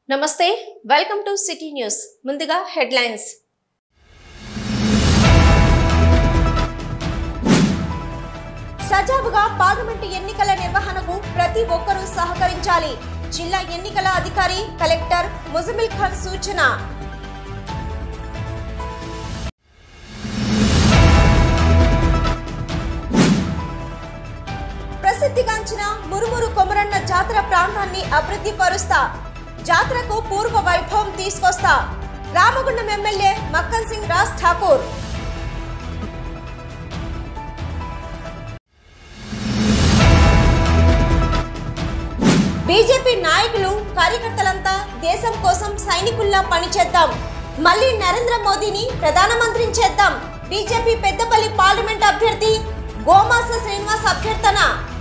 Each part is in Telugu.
నమస్తే వెల్కమ్ టు సిటీ న్యూస్ ముందుగా హెడ్లైన్స్ సజావుగా పార్లమెంటు ఎన్నికల నిర్వహణకు ప్రతి ఒక్కరూ సహకరించాలి జిల్లా ఎన్నికల అధికారి కలెక్టర్ ముజమిల్ ఖాన్ సూచన ప్రసిద్ధిగాంచిన మురుమురు కొమరన్న జాతర ప్రాంతాన్ని అభివృద్ధి పరుస్తా జాతరకు పూర్వ వైభవం తీసుకొస్తా రామగుండం ఎమ్మెల్యే మక్కన్ సింగ్ రాజ్ ఠాకూర్ బీజేపీ నాయకులు కార్యకర్తలంతా దేశం కోసం సైనికుల్లా పనిచేద్దాం మళ్ళీ నరేంద్ర మోదీని ప్రధానమంత్రిని చేద్దాం బీజేపీ పెద్దపల్లి పార్లమెంట్ అభ్యర్థి గోమాస శ్రీనివాస్ అభ్యర్థన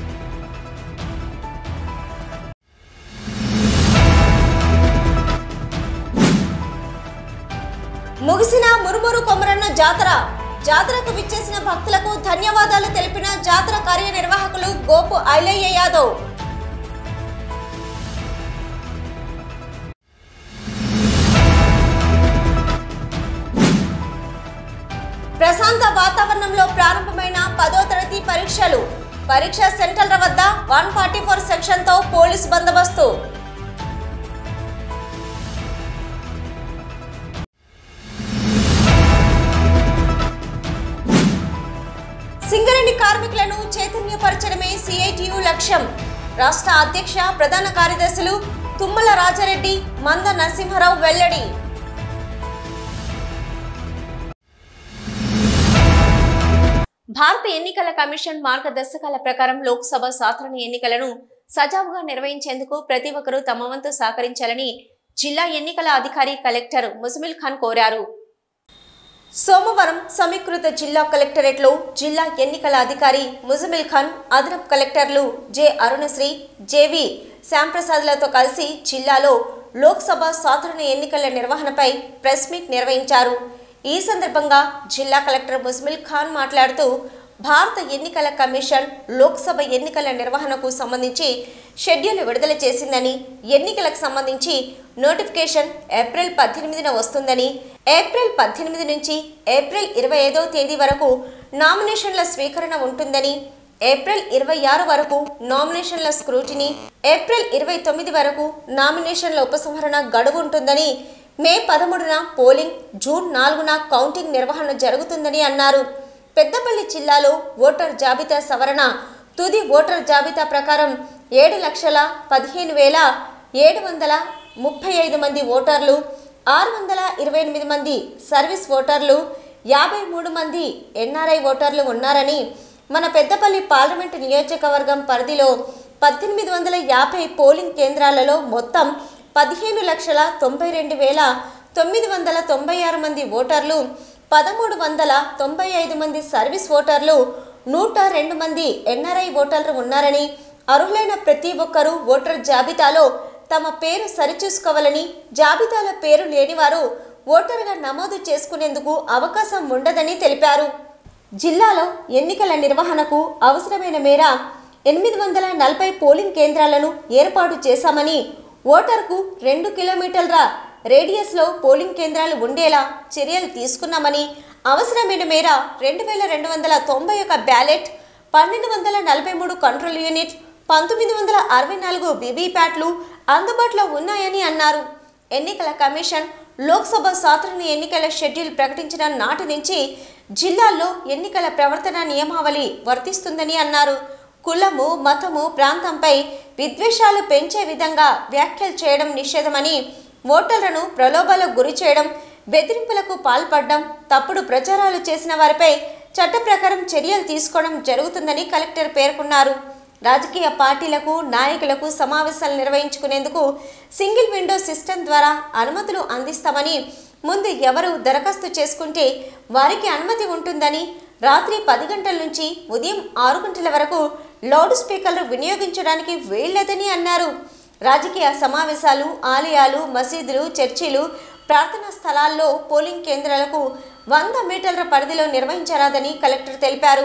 ముగిసిన మురుమురు కొమరన్న జాతర జాతరకు విచ్చేసిన భక్తులకు ధన్యవాదాలు తెలిపిన జాతర కార్యనిర్వాహకులు గోపు ఐలయ్య యాదవ్ ప్రశాంత వాతావరణంలో ప్రారంభమైన పదో తరగతి పరీక్షలు పరీక్షా సెంటర్ల వద్ద వన్ ఫార్టీ ఫోర్ సెక్షన్తో పోలీస్ బందోబస్తు సింగరేణి కార్మికులను చైతన్యపరచడమే సిఐటియు లక్ష్యం రాష్ట్ర అధ్యక్ష ప్రధాన కార్యదర్శులు తుమ్మల రాజారెడ్డి మంద నరసింహారావు వెల్లడి భారత ఎన్నికల కమిషన్ మార్గదర్శకాల ప్రకారం లోక్సభ సాధారణ ఎన్నికలను సజావుగా నిర్వహించేందుకు ప్రతి ఒక్కరూ తమ వంతు సహకరించాలని జిల్లా ఎన్నికల అధికారి కలెక్టర్ ముజమిల్ ఖాన్ కోరారు సోమవారం సమీకృత జిల్లా కలెక్టరేట్లో జిల్లా ఎన్నికల అధికారి ముజమిల్ ఖాన్ అదనపు కలెక్టర్లు జె అరుణశ్రీ జేవి శ్యాంప్రసాద్లతో కలిసి జిల్లాలో లోక్సభ సాధారణ ఎన్నికల నిర్వహణపై ప్రెస్ మీట్ నిర్వహించారు ఈ సందర్భంగా జిల్లా కలెక్టర్ ముజ్మిల్ ఖాన్ మాట్లాడుతూ భారత ఎన్నికల కమిషన్ లోక్సభ ఎన్నికల నిర్వహణకు సంబంధించి షెడ్యూల్ విడుదల చేసిందని ఎన్నికలకు సంబంధించి నోటిఫికేషన్ ఏప్రిల్ పద్దెనిమిదిన వస్తుందని ఏప్రిల్ పద్దెనిమిది నుంచి ఏప్రిల్ ఇరవై ఐదో తేదీ వరకు నామినేషన్ల స్వీకరణ ఉంటుందని ఏప్రిల్ ఇరవై ఆరు వరకు నామినేషన్ల స్క్రూటినీ ఏప్రిల్ ఇరవై తొమ్మిది వరకు నామినేషన్ల ఉపసంహరణ గడువు ఉంటుందని మే పదమూడున పోలింగ్ జూన్ నాలుగున కౌంటింగ్ నిర్వహణ జరుగుతుందని అన్నారు పెద్దపల్లి జిల్లాలో ఓటర్ జాబితా సవరణ తుది ఓటర్ జాబితా ప్రకారం ఏడు లక్షల పదిహేను వేల ఏడు వందల ముప్పై ఐదు మంది ఓటర్లు ఆరు వందల ఇరవై ఎనిమిది మంది సర్వీస్ ఓటర్లు యాభై మూడు మంది ఎన్ఆర్ఐ ఓటర్లు ఉన్నారని మన పెద్దపల్లి పార్లమెంటు నియోజకవర్గం పరిధిలో పద్దెనిమిది వందల యాభై పోలింగ్ కేంద్రాలలో మొత్తం పదిహేను లక్షల తొంభై రెండు వేల తొమ్మిది వందల తొంభై ఆరు మంది ఓటర్లు పదమూడు వందల తొంభై ఐదు మంది సర్వీస్ ఓటర్లు నూట రెండు మంది ఎన్ఆర్ఐ ఓటర్లు ఉన్నారని అర్హులైన ప్రతి ఒక్కరూ ఓటర్ జాబితాలో తమ పేరు సరిచూసుకోవాలని జాబితాలో పేరు లేనివారు ఓటరుగా నమోదు చేసుకునేందుకు అవకాశం ఉండదని తెలిపారు జిల్లాలో ఎన్నికల నిర్వహణకు అవసరమైన మేర ఎనిమిది వందల నలభై పోలింగ్ కేంద్రాలను ఏర్పాటు చేశామని ఓటర్కు రెండు కిలోమీటర్ల రేడియస్లో పోలింగ్ కేంద్రాలు ఉండేలా చర్యలు తీసుకున్నామని అవసరమైన మేర రెండు వేల రెండు వందల తొంభై ఒక బ్యాలెట్ పన్నెండు వందల నలభై మూడు కంట్రోల్ యూనిట్ పంతొమ్మిది వందల అరవై నాలుగు వివిప్యాట్లు అందుబాటులో ఉన్నాయని అన్నారు ఎన్నికల కమిషన్ లోక్సభ సాధారణ ఎన్నికల షెడ్యూల్ ప్రకటించిన నాటి నుంచి జిల్లాల్లో ఎన్నికల ప్రవర్తన నియమావళి వర్తిస్తుందని అన్నారు కులము మతము ప్రాంతంపై విద్వేషాలు పెంచే విధంగా వ్యాఖ్యలు చేయడం నిషేధమని ఓటర్లను ప్రలోభాలకు గురి చేయడం బెదిరింపులకు పాల్పడడం తప్పుడు ప్రచారాలు చేసిన వారిపై చట్ట ప్రకారం చర్యలు తీసుకోవడం జరుగుతుందని కలెక్టర్ పేర్కొన్నారు రాజకీయ పార్టీలకు నాయకులకు సమావేశాలు నిర్వహించుకునేందుకు సింగిల్ విండో సిస్టమ్ ద్వారా అనుమతులు అందిస్తామని ముందు ఎవరు దరఖాస్తు చేసుకుంటే వారికి అనుమతి ఉంటుందని రాత్రి పది గంటల నుంచి ఉదయం ఆరు గంటల వరకు లౌడ్ స్పీకర్లు వినియోగించడానికి వీల్లేదని అన్నారు రాజకీయ సమావేశాలు ఆలయాలు మసీదులు చర్చిలు ప్రార్థనా స్థలాల్లో పోలింగ్ కేంద్రాలకు వంద మీటర్ల పరిధిలో నిర్వహించరాదని కలెక్టర్ తెలిపారు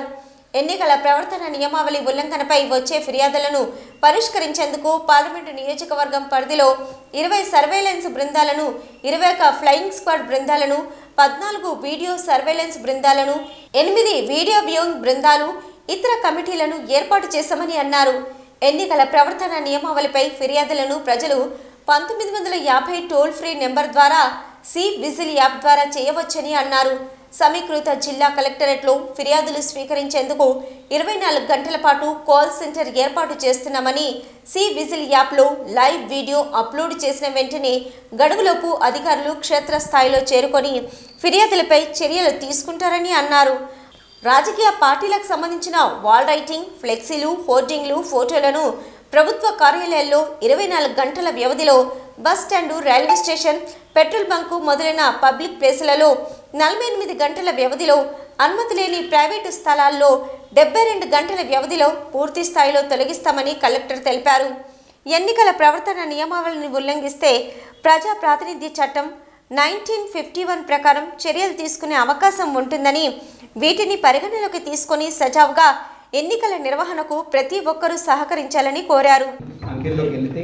ఎన్నికల ప్రవర్తన నియమావళి ఉల్లంఘనపై వచ్చే ఫిర్యాదులను పరిష్కరించేందుకు పార్లమెంటు నియోజకవర్గం పరిధిలో ఇరవై సర్వేలెన్స్ బృందాలను ఇరవై ఒక ఫ్లయింగ్ స్క్వాడ్ బృందాలను పద్నాలుగు వీడియో సర్వేలెన్స్ బృందాలను ఎనిమిది వీడియో వ్యూయింగ్ బృందాలు ఇతర కమిటీలను ఏర్పాటు చేశామని అన్నారు ఎన్నికల ప్రవర్తన నియమావళిపై ఫిర్యాదులను ప్రజలు పంతొమ్మిది వందల యాభై టోల్ ఫ్రీ నెంబర్ ద్వారా సి విజిల్ యాప్ ద్వారా చేయవచ్చని అన్నారు సమీకృత జిల్లా కలెక్టరేట్లో ఫిర్యాదులు స్వీకరించేందుకు ఇరవై నాలుగు గంటల పాటు కాల్ సెంటర్ ఏర్పాటు చేస్తున్నామని సి విజిల్ యాప్లో లైవ్ వీడియో అప్లోడ్ చేసిన వెంటనే గడువులోపు అధికారులు క్షేత్రస్థాయిలో చేరుకొని ఫిర్యాదులపై చర్యలు తీసుకుంటారని అన్నారు రాజకీయ పార్టీలకు సంబంధించిన వాల్ రైటింగ్ ఫ్లెక్సీలు హోర్డింగ్లు ఫోటోలను ప్రభుత్వ కార్యాలయాల్లో ఇరవై నాలుగు గంటల వ్యవధిలో bus stand railway station petrol bunk మొదలైన పబ్లిక్ ప్లేసులలో నలభై ఎనిమిది గంటల వ్యవధిలో అనుమతి లేని ప్రైవేటు స్థలాల్లో డెబ్బై రెండు గంటల వ్యవధిలో పూర్తి స్థాయిలో తొలగిస్తామని కలెక్టర్ తెలిపారు ఎన్నికల ప్రవర్తన నియమావళిని ఉల్లంఘిస్తే ప్రజా ప్రాతినిధ్య చట్టం నైన్టీన్ ఫిఫ్టీ వన్ ప్రకారం చర్యలు తీసుకునే అవకాశం ఉంటుందని వీటిని పరిగణలోకి తీసుకొని సజావుగా ఎన్నికల నిర్వహణకు ప్రతి ఒక్కరూ సహకరించాలని కోరారు అంకెల్లోకి వెళితే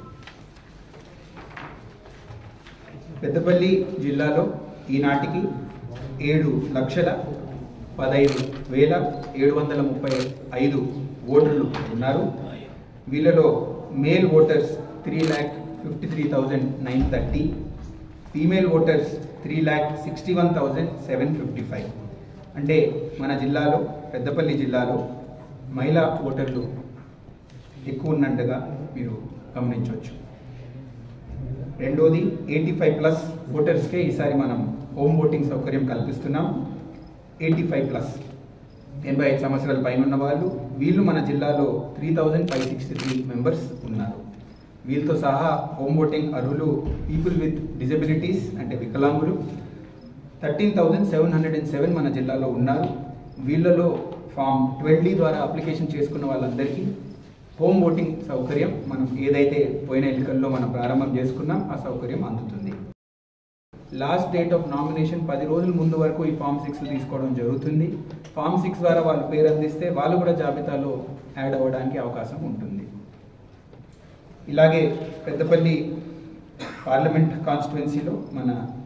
పెద్దపల్లి జిల్లాలో ఈనాటికి ఏడు లక్షల పదహైదు వేల ఏడు వందల ముప్పై ఐదు ఓటర్లు ఉన్నారు వీళ్ళలో male voters three lakh fifty three thousand nine thirty female voters three lakh sixty one thousand seven fifty five అంటే మన జిల్లాలో పెద్దపల్లి జిల్లాలో మహిళా ఓటర్లు ఎక్కువ ఉన్నట్టుగా మీరు గమనించవచ్చు రెండోది ఎయిటీ ఫైవ్ ప్లస్ ఓటర్స్కే ఈసారి మనం హోమ్ ఓటింగ్ సౌకర్యం కల్పిస్తున్నాం ఎయిటీ ఫైవ్ ప్లస్ ఎనభై ఐదు సంవత్సరాల పైన ఉన్న వాళ్ళు వీళ్ళు మన జిల్లాలో three thousand five sixty three members ఉన్నారు వీళ్ళతో సహా హోమ్ ఓటింగ్ అర్హులు పీపుల్ విత్ డిజబిలిటీస్ అంటే వికలాంగులు thirteen thousand seven hundred and seven మన జిల్లాలో ఉన్నారు వీళ్ళలో ఫామ్ ట్వెల్వ్ ద్వారా అప్లికేషన్ చేసుకున్న వాళ్ళందరికీ హోమ్ ఓటింగ్ సౌకర్యం మనం ఏదైతే పోయిన ఎన్నికల్లో మనం ప్రారంభం చేసుకున్నాం ఆ సౌకర్యం అందుతుంది లాస్ట్ డేట్ ఆఫ్ నామినేషన్ పది రోజుల ముందు వరకు ఈ ఫామ్ సిక్స్ తీసుకోవడం జరుగుతుంది ఫామ్ సిక్స్ ద్వారా వాళ్ళు పేరు అందిస్తే వాళ్ళు కూడా జాబితాలో యాడ్ అవ్వడానికి అవకాశం ఉంటుంది ఇలాగే పెద్దపల్లి పార్లమెంట్ కాన్స్టిట్యున్సీలో మన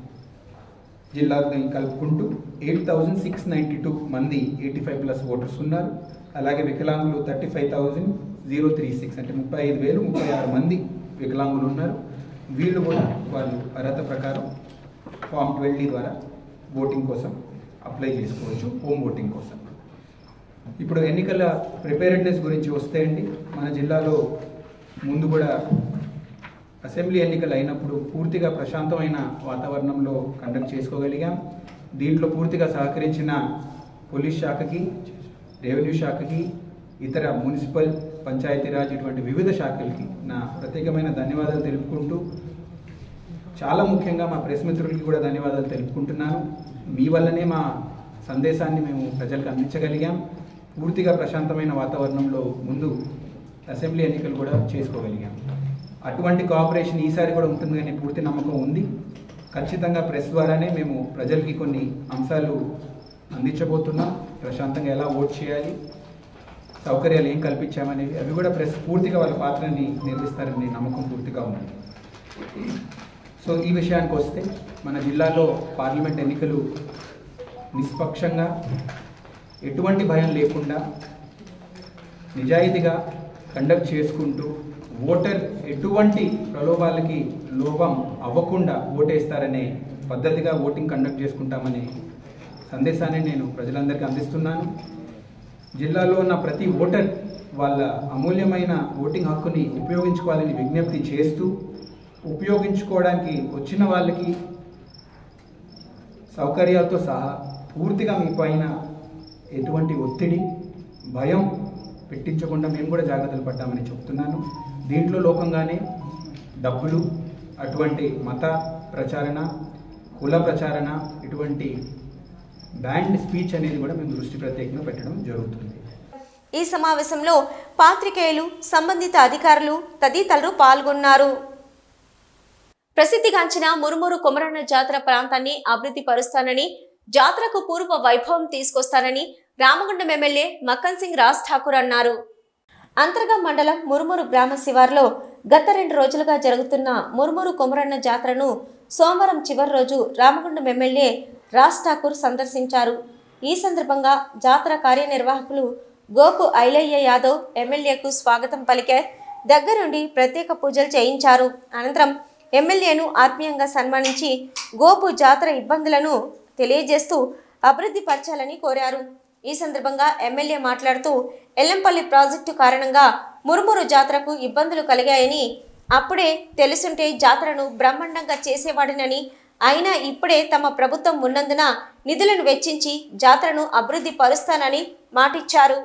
జిల్లాని కలుపుకుంటూ eight thousand six ninety two మంది ఎయిటీ ఫైవ్ ప్లస్ ఓటర్స్ ఉన్నారు అలాగే వికలాంగులు thirty five thousand zero three six అంటే ముప్పై ఐదు వేలు ముప్పై ఆరు మంది వికలాంగులు ఉన్నారు వీళ్ళు కూడా వాళ్ళు అర్హత ప్రకారం ఫామ్ ట్వెల్వ్ ద్వారా ఓటింగ్ కోసం అప్లై చేసుకోవచ్చు హోమ్ ఓటింగ్ కోసం ఇప్పుడు ఎన్నికల ప్రిపేరెడ్నెస్ గురించి వస్తే అండి మన జిల్లాలో ముందు కూడా అసెంబ్లీ ఎన్నికలు అయినప్పుడు పూర్తిగా ప్రశాంతమైన వాతావరణంలో కండక్ట్ చేసుకోగలిగాం దీంట్లో పూర్తిగా సహకరించిన పోలీస్ శాఖకి రెవెన్యూ శాఖకి ఇతర మున్సిపల్ పంచాయతీరాజ్ ఇటువంటి వివిధ శాఖలకి నా ప్రత్యేకమైన ధన్యవాదాలు తెలుపుకుంటూ చాలా ముఖ్యంగా మా ప్రెస్ మిత్రులకి కూడా ధన్యవాదాలు తెలుపుకుంటున్నాను మీ వల్లనే మా సందేశాన్ని మేము ప్రజలకు అందించగలిగాం పూర్తిగా ప్రశాంతమైన వాతావరణంలో ముందు అసెంబ్లీ ఎన్నికలు కూడా చేసుకోగలిగాం అటువంటి కోఆపరేషన్ ఈసారి కూడా ఉంటుందని పూర్తి నమ్మకం ఉంది ఖచ్చితంగా ప్రెస్ ద్వారానే మేము ప్రజలకి కొన్ని అంశాలు అందించబోతున్నాం ప్రశాంతంగా ఎలా ఓట్ చేయాలి సౌకర్యాలు ఏం కల్పించామనేవి అవి కూడా ప్రెస్ పూర్తిగా వాళ్ళ పాత్రని నిర్వహిస్తారని నమ్మకం పూర్తిగా ఉంది సో ఈ విషయానికి వస్తే మన జిల్లాలో పార్లమెంట్ ఎన్నికలు నిష్పక్షంగా ఎటువంటి భయం లేకుండా నిజాయితీగా కండక్ట్ చేసుకుంటూ ఓటర్ ఎటువంటి ప్రలోభాలకి లోపం అవ్వకుండా ఓటేస్తారనే పద్ధతిగా ఓటింగ్ కండక్ట్ చేసుకుంటామనే సందేశాన్ని నేను ప్రజలందరికీ అందిస్తున్నాను జిల్లాలో ఉన్న ప్రతి ఓటర్ వాళ్ళ అమూల్యమైన ఓటింగ్ హక్కుని ఉపయోగించుకోవాలని విజ్ఞప్తి చేస్తూ ఉపయోగించుకోవడానికి వచ్చిన వాళ్ళకి సౌకర్యాలతో సహా పూర్తిగా మీ పైన ఎటువంటి ఒత్తిడి భయం పెట్టించకుండా మేము కూడా జాగ్రత్తలు పడ్డామని చెప్తున్నాను దీంట్లో లోకంగానే డబ్బులు అటువంటి మత ప్రచారణ కుల ప్రచారణ ఇటువంటి బ్యాండ్ స్పీచ్ అనేది కూడా మేము దృష్టి ప్రత్యేకంగా పెట్టడం జరుగుతుంది ఈ సమావేశంలో పాత్రికేయులు సంబంధిత అధికారులు తదితరులు పాల్గొన్నారు ప్రసిద్ధిగాంచిన మురుమురు కొమరన్న జాతర ప్రాంతాన్ని అభివృద్ధి పరుస్తానని జాతరకు పూర్వ వైభవం తీసుకొస్తానని రామగుండం ఎమ్మెల్యే మక్కన్ సింగ్ రాజ్ ఠాకూర్ అన్నారు అంతర్గం మండలం మురుమురు గ్రామ శివార్లో గత రెండు రోజులుగా జరుగుతున్న మురుమురు కొమరన్న జాతరను సోమవారం చివరి రోజు రామగుండం ఎమ్మెల్యే రాజ్ ఠాకూర్ సందర్శించారు ఈ సందర్భంగా జాతర కార్యనిర్వాహకులు గోపు ఐలయ్య యాదవ్ ఎమ్మెల్యేకు స్వాగతం పలికే దగ్గరుండి ప్రత్యేక పూజలు చేయించారు అనంతరం ఎమ్మెల్యేను ఆత్మీయంగా సన్మానించి గోపు జాతర ఇబ్బందులను తెలియజేస్తూ అభివృద్ధి పరచాలని కోరారు ఈ సందర్భంగా ఎమ్మెల్యే మాట్లాడుతూ ఎల్లంపల్లి ప్రాజెక్టు కారణంగా మురుమురు జాతరకు ఇబ్బందులు కలిగాయని అప్పుడే తెలుసుంటే జాతరను బ్రహ్మాండంగా చేసేవాడినని అయినా ఇప్పుడే తమ ప్రభుత్వం ఉన్నందున నిధులను వెచ్చించి జాతరను అభివృద్ధి పరుస్తానని మాటిచ్చారు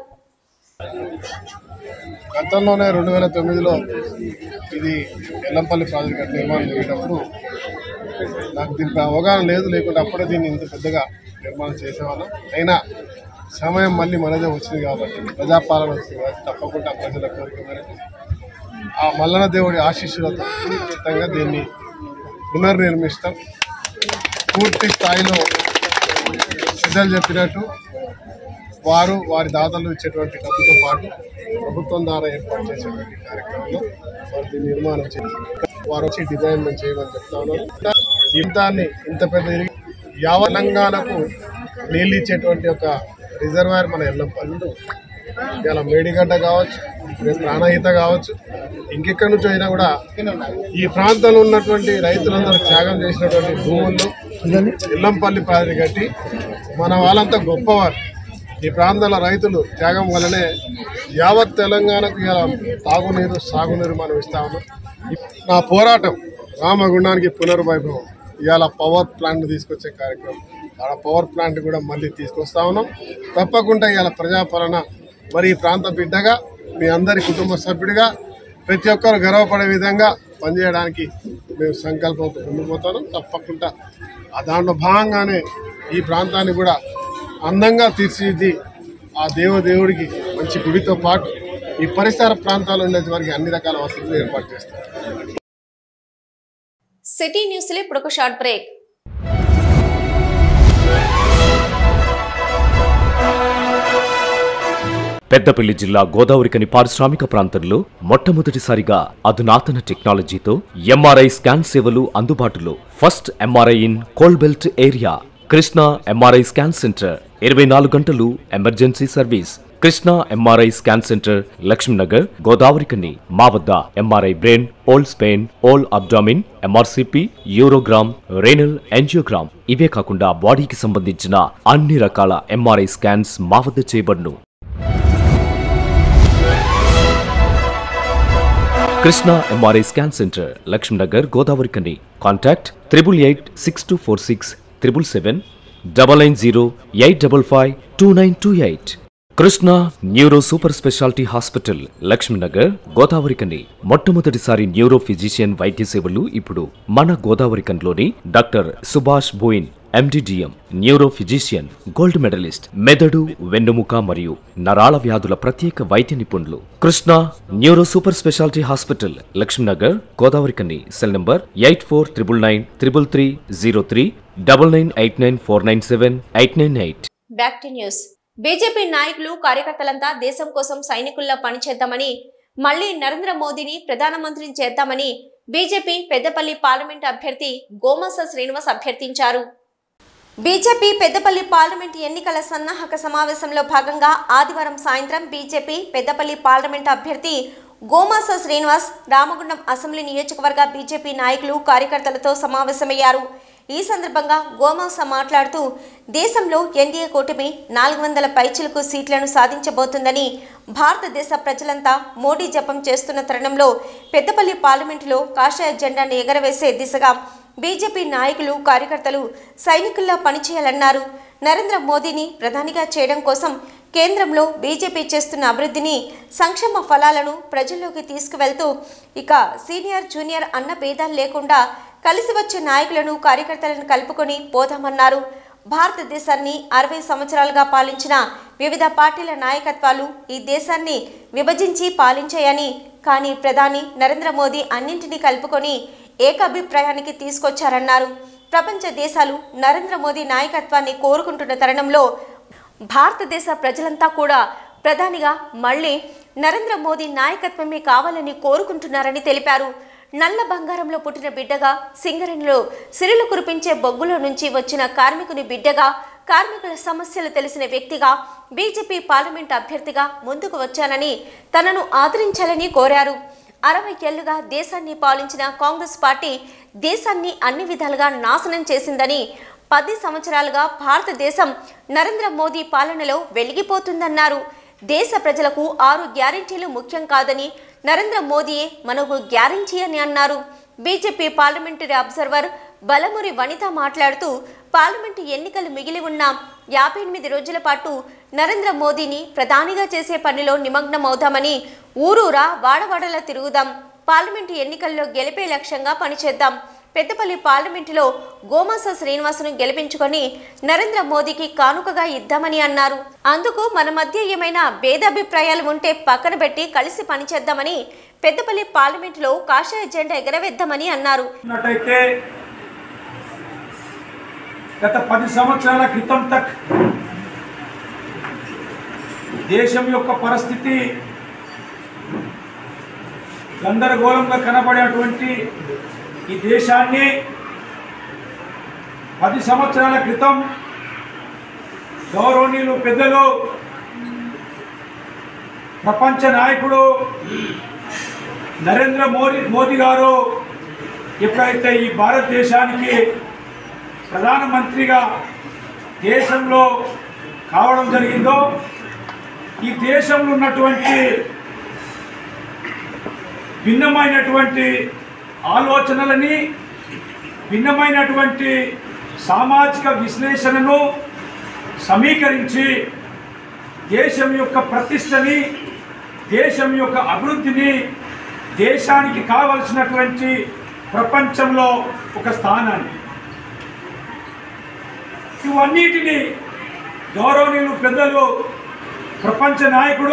గతంలోనే రెండు వేల తొమ్మిదిలో ఇది ఎల్లంపల్లి ప్రాజెక్ట్ నిర్మాణం జరిగేటప్పుడు నాకు దీనిపై అవగాహన లేదు లేకుంటే అప్పుడే దీన్ని ఇంత పెద్దగా నిర్మాణం చేసేవాళ్ళం అయినా సమయం మళ్ళీ మనదే వచ్చింది కాబట్టి ప్రజాపాలన వచ్చింది కాబట్టి తప్పకుండా ప్రజల కోరిక మేరకు ఆ మల్లన దేవుడి ఆశీస్సులతో ఖచ్చితంగా దీన్ని పునర్నిర్మిస్తాం పూర్తి స్థాయిలో పెద్దలు చెప్పినట్టు వారు వారి దాతలు ఇచ్చేటువంటి డబ్బుతో పాటు ప్రభుత్వం ద్వారా ఏర్పాటు చేసేటువంటి కార్యక్రమంలో వారు దీన్ని నిర్మాణం చేసి వారు వచ్చి డిజైన్ చేయమని చెప్తా ఉన్నారు ఇంతాన్ని ఇంత పెద్ద ఇరి- యావ తెలంగాణకు నీళ్ళు ఇచ్చేటువంటి ఒక రిజర్వాయర్ మన ఎల్లంపల్లి ఇలా మేడిగడ్డ కావచ్చు రేపు ప్రాణహిత కావచ్చు ఇంకెక్కడి నుంచి అయినా కూడా ఈ ప్రాంతంలో ఉన్నటువంటి రైతులందరూ త్యాగం చేసినటువంటి భూముల్లో ఇల్లంపల్లి ప్రాజెక్టు కట్టి మన వాళ్ళంతా గొప్పవారు ఈ ప్రాంతాల రైతులు త్యాగం వల్లనే యావత్ తెలంగాణకు ఇలా తాగునీరు సాగునీరు మనం ఇస్తా ఉన్నాం నా పోరాటం రామగుండానికి పునర్వైభవం ఇవాళ పవర్ ప్లాంట్ తీసుకొచ్చే కార్యక్రమం ఆడ పవర్ ప్లాంట్ కూడా మళ్ళీ తీసుకొస్తా ఉన్నాం తప్పకుండా ఇవాళ ప్రజాపాలన మరి ఈ ప్రాంత బిడ్డగా మీ అందరి కుటుంబ సభ్యుడిగా ప్రతి ఒక్కరు గర్వపడే విధంగా పనిచేయడానికి మేము సంకల్పంతో ముందుకుపోతాను తప్పకుండా ఆ దాంట్లో భాగంగానే ఈ ప్రాంతాన్ని కూడా అందంగా తీర్చిదిద్ది ఆ దేవదేవుడికి మంచి గుడితో పాటు ఈ పరిసర ప్రాంతాల్లో ఉండే వారికి అన్ని రకాల వసతులు ఏర్పాటు చేస్తాం సిటీ న్యూస్లో ఇప్పుడు ఒక షార్ట్ బ్రేక్ పెద్దపల్లి జిల్లా గోదావరికని పారిశ్రామిక ప్రాంతంలో మొట్టమొదటిసారిగా అధునాతన టెక్నాలజీతో ఎంఆర్ఐ స్కాన్ సేవలు అందుబాటులో first MRI in coal belt area Krishna MRI scan centre ఇరవై నాలుగు గంటలు emergency service Krishna MRI scan centre Lakshminagar Godavarikhani మా వద్ద MRI brain whole spine whole abdomen MRCP urogram renal angiogram ఇవే కాకుండా బాడీకి సంబంధించిన అన్ని రకాల ఎంఆర్ఐ స్కాన్స్ మా వద్ద చేయబడును Krishna MRI scan centre Lakshminagar Godavarikhani contact triple eight six two four six triple seven double nine zero eight double five two nine two eight Krishna neuro super speciality hospital Lakshminagar Godavarikhani మొట్టమొదటిసారి న్యూరో ఫిజిషియన్ వైద్య సేవలు ఇప్పుడు మన గోదావరి కన్లోని doctor Subhash Boyin MD DM neuro physician gold medalist మెదడు వెన్నుముక మరియు నరాల వ్యాధుల ప్రత్యేక వైద్య నిపుణులు Krishna neuro super speciality hospital Lakshminagar Godavari కన్ని cell number eight four triple nine triple three zero three double nine eight nine four nine seven eight nine eight back to news BJP నాయకులు కార్యకర్తలంతా దేశం కోసం సైనికుల్లా పనిచేద్దామని మళ్లీ నరేంద్ర మోదీని ప్రధానమంత్రిని చేద్దామని బీజేపీ పెద్దపల్లి పార్లమెంట్ అభ్యర్థి గోమస శ్రీనివాస్ అభ్యర్థించారు బీజేపీ పెద్దపల్లి పార్లమెంట్ ఎన్నికల సన్నాహక సమావేశంలో భాగంగా ఆదివారం సాయంత్రం బీజేపీ పెద్దపల్లి పార్లమెంట్ అభ్యర్థి గోమాస శ్రీనివాస్ రామగుండం అసెంబ్లీ నియోజకవర్గ బీజేపీ నాయకులు కార్యకర్తలతో సమావేశమయ్యారు ఈ సందర్భంగా గోమాస మాట్లాడుతూ దేశంలో ఎన్డీఏ కూటమి నాలుగు వందల పైచిలకు సీట్లను సాధించబోతుందని భారతదేశ ప్రజలంతా మోడీ జపం చేస్తున్న తరుణంలో పెద్దపల్లి పార్లమెంటులో కాషాయ జెండాను ఎగరవేసే దిశగా బీజేపీ నాయకులు కార్యకర్తలు సైనికుల్లా పనిచేయాలన్నారు నరేంద్ర మోదీని ప్రధానిగా చేయడం కోసం కేంద్రంలో బీజేపీ చేస్తున్న అభివృద్ధిని సంక్షేమ ఫలాలను ప్రజల్లోకి తీసుకువెళ్తూ ఇక సీనియర్ జూనియర్ అన్న భేదాలు లేకుండా కలిసి వచ్చే నాయకులను కార్యకర్తలను కలుపుకొని పోదామన్నారు భారతదేశాన్ని అరవై సంవత్సరాలుగా పాలించిన వివిధ పార్టీల నాయకత్వాలు ఈ దేశాన్ని విభజించి పాలించాయని కానీ ప్రధాని నరేంద్ర మోదీ అన్నింటినీ కలుపుకొని ఏకాభిప్రాయానికి తీసుకొచ్చారన్నారు ప్రపంచ దేశాలు నరేంద్ర మోదీ నాయకత్వాన్ని కోరుకుంటున్న తరుణంలో భారతదేశ ప్రజలంతా కూడా ప్రధానిగా మళ్ళీ నరేంద్ర మోదీ నాయకత్వమే కావాలని కోరుకుంటున్నారని తెలిపారు నల్ల బంగారంలో పుట్టిన బిడ్డగా సింగరేణిలో సిరులు కురిపించే బొగ్గులో నుంచి వచ్చిన కార్మికుని బిడ్డగా కార్మికుల సమస్యలు తెలిసిన వ్యక్తిగా బీజేపీ పార్లమెంట్ అభ్యర్థిగా ముందుకు వచ్చానని తనను ఆదరించాలని కోరారు అరవై ఏళ్లుగా దేశాన్ని పాలించిన కాంగ్రెస్ పార్టీ దేశాన్ని అన్ని విధాలుగా నాశనం చేసిందని పది సంవత్సరాలుగా భారతదేశం నరేంద్ర మోదీ పాలనలో వెలిగిపోతుందన్నారు దేశ ప్రజలకు ఆరు గ్యారెంటీలు ముఖ్యం కాదని నరేంద్ర మోదీయే మనకు గ్యారెంటీ అని అన్నారు BJP parliamentary observer Balamuri Vanitha మాట్లాడుతూ పార్లమెంటు ఎన్నికలు మిగిలి ఉన్న యాభై ఎనిమిది రోజుల పాటు నరేంద్ర మోదీని ప్రధానిగా చేసే పనిలో నిమగ్నమవుదామని ఊరూరా వాడవాడలా తిరుగుదాం పార్లమెంటు ఎన్నికల్లో గెలిపే లక్ష్యంగా పనిచేద్దాం పెద్దపల్లి పార్లమెంటులో గోమాస శ్రీనివాసును గెలిపించుకొని నరేంద్ర మోదీకి కానుకగా ఇద్దామని అన్నారు అందుకు మన మధ్య ఏమైనా భేదాభిప్రాయాలు ఉంటే పక్కన పెట్టి కలిసి పనిచేద్దామని పెద్దపల్లి పార్లమెంటులో కాషాయ జెండా ఎగరవేద్దామని అన్నారు ఉన్నట్టయితే గత పది సంవత్సరాల క్రితం తక్ దేశం యొక్క పరిస్థితి గందరగోళంగా కనబడేటువంటి ఈ దేశాన్ని పది సంవత్సరాల క్రితం గౌరవనీయులు పెద్దలు ప్రపంచ నాయకుడు నరేంద్ర మోదీ మోదీ గారు ఎప్పుడైతే ఈ భారతదేశానికి ప్రధానమంత్రిగా దేశంలో కావడం జరిగిందో ఈ దేశంలో ఉన్నటువంటి భిన్నమైనటువంటి ఆలోచనలని భిన్నమైనటువంటి సామాజిక విశ్లేషణను సమీకరించి దేశం యొక్క ప్రతిష్టని దేశం యొక్క అభివృద్ధిని దేశానికి కావలసినటువంటి ప్రపంచంలో ఒక స్థానాన్ని ఇవన్నిటిని గౌరవనీయులు పెద్దలు ప్రపంచ నాయకుడు